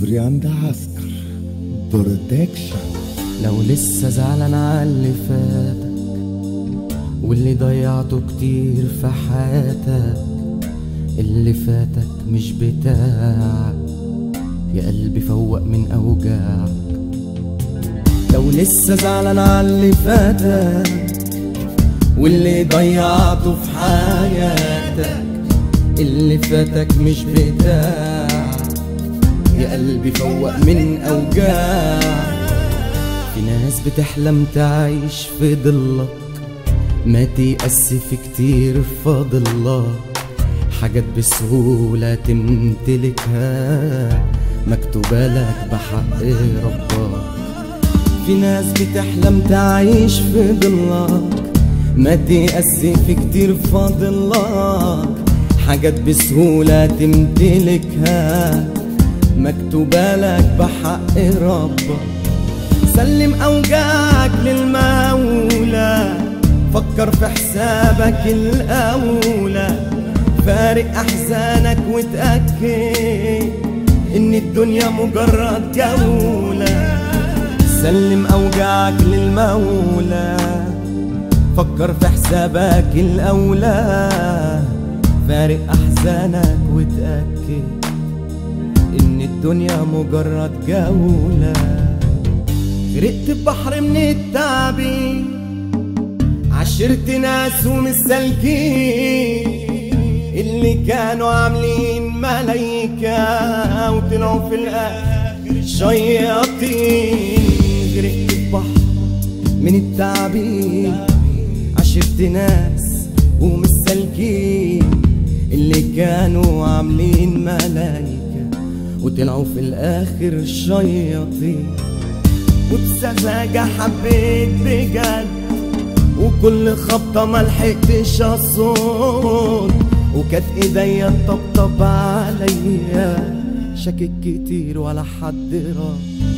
جبريان ده عسكر برودكشن لو لسه زعلان على اللي فاتك واللي ضيعته كتير في حياتك اللي فاتك مش بتاعك يا قلبي فوق من اوجاعك لو لسه زعلان على اللي فاتك واللي ضيعته في حياتك اللي فاتك مش بتاعك يا قلبي فوق من اوجاعك في ناس بتحلم تعيش في ضلك ما تيأس في كتير فاضلك حاجات بسهولة تمتلكها مكتوبة لك بحق ربك في ناس بتحلم تعيش في ضلك ما تيأس في كتير فاضلك حاجات بسهولة تمتلكها مكتوبة لك بحق ربك سلم أوجاعك للمولى فكر في حسابك الأولى فارق أحزانك وتأكد إن الدنيا مجرد جولة سلم أوجاعك للمولى فكر في حسابك الأولى فارق أحزانك وتأكد إن الدنيا مجرد جولة غرقت ببحر من التعبين عشرت ناس ومسالكين اللي كانوا عاملين ملايكة وطلعوا في الآخر شياطين غرقت ببحر من التعبين عشرت ناس ومسالكين اللي كانوا عاملين ملايكة وطلعوا في الآخر شياطين وبسذاجة حبيت بجد وكل خبطة ملحقتش الصوت وكانت ايديا تطبطب عليا شاكك كتير ولا حد رد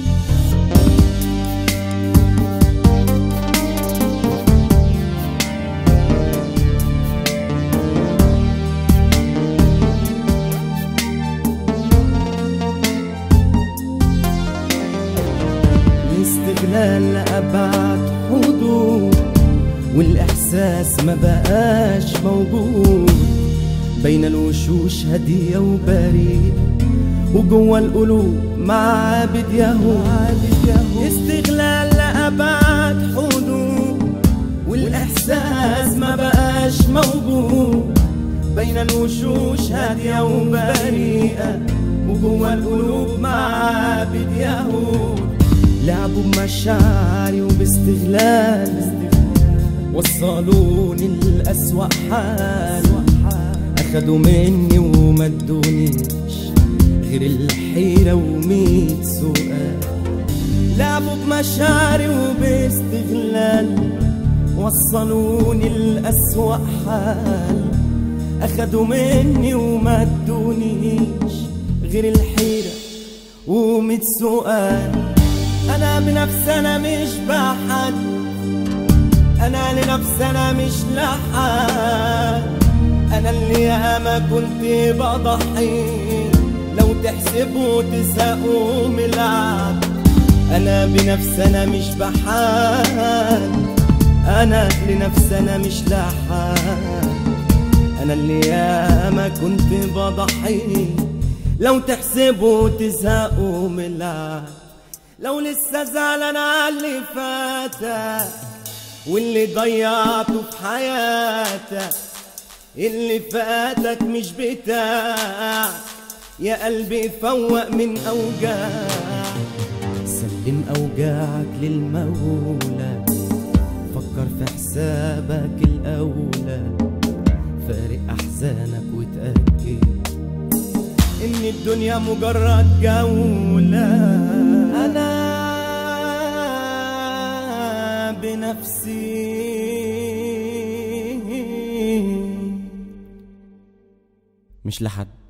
الاستغلال لأبعد حدود والإحساس ما بقاش موجود بين الوشوش هدية وبريئة وجوه القلوب معابد يهود استغلال لأبعد حدود والإحساس ما بقاش موجود بين الوشوش هادية وبريئة وجوه القلوب معابد يهود لعبوا بمشاعري وباستغلال وصلوني لأسوأ حال أخدوا مني وما ادونيش غير الحيرة وميت سؤال لعبوا بمشاعري وباستغلال وصلوني لأسوأ حال أخدوا مني وما ادونيش غير الحيرة وميت سؤال أنا بنفسي أنا مش بحد أنا لنفسي أنا مش لحد أنا اللي ياما كنت بضحي لو تحسبوا تساقوا ملعب أنا بنفسي أنا مش بحد أنا لنفسي أنا مش لحد أنا اللي ياما كنت بضحي لو تحسبوا تزهقوا ملعب لو لسه زعلان على اللي فاتك واللي ضيعته في حياتك اللي فاتك مش بتاعك يا قلبي فوق من أوجاعك سلم أوجاعك للمولى فكر في حسابك الأولى فارق أحزانك وتأكد إن الدنيا مجرد جولة أنا بنفسي مش لحد